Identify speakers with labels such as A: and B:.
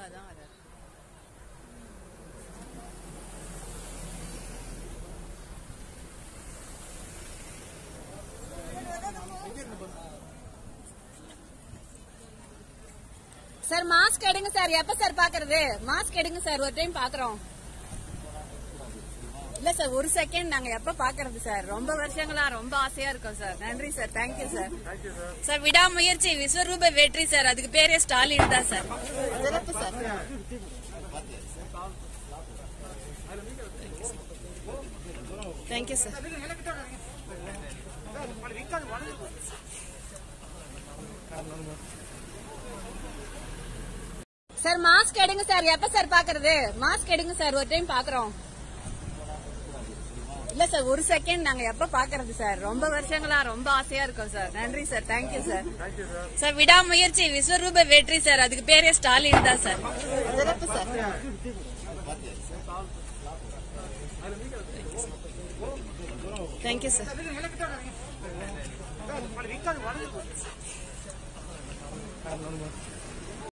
A: மெதுவாக தான் வராது சார் மாஸ்க் எடுங்க சார் எப்ப சார் பாக்குறது மாஸ்க் எடுங்க சார் ஒரு டைம் பாக்குறோம் இல்ல சார் ஒரு செகண்ட் நாங்க எப்ப பாக்குறது சார் ரொம்ப வருஷங்களா ரொம்ப ஆசையா இருக்கோம் சார் நன்றி சார் தேங்க்யூ சார் சார் விடாமுயற்சி விஸ்வரூப வெற்றி சார் அதுக்கு பேரே ஸ்டாலின் தான் சார் சிறப்பு sir thank you sir sir mask எடுங்க சார் எப்ப சார் பாக்குறது மாஸ்க் எடுங்க சார் ஒரு டைம் பாக்குறோம் இல்ல சார் ஒரு செகண்ட் நாங்க எப்ப பாக்குறது சார் ரொம்ப வருஷங்களா ரொம்ப ஆசையா இருக்கோம் சார் நன்றி சார் தேங்க்யூ சார் சார் விடாமுயற்சி விஸ்வரூப வெற்றி சார் அதுக்கு பேரே ஸ்டாலின் தான் சார் சிறப்பு சார் தேங்க்யூ சார்
B: வணக்கம்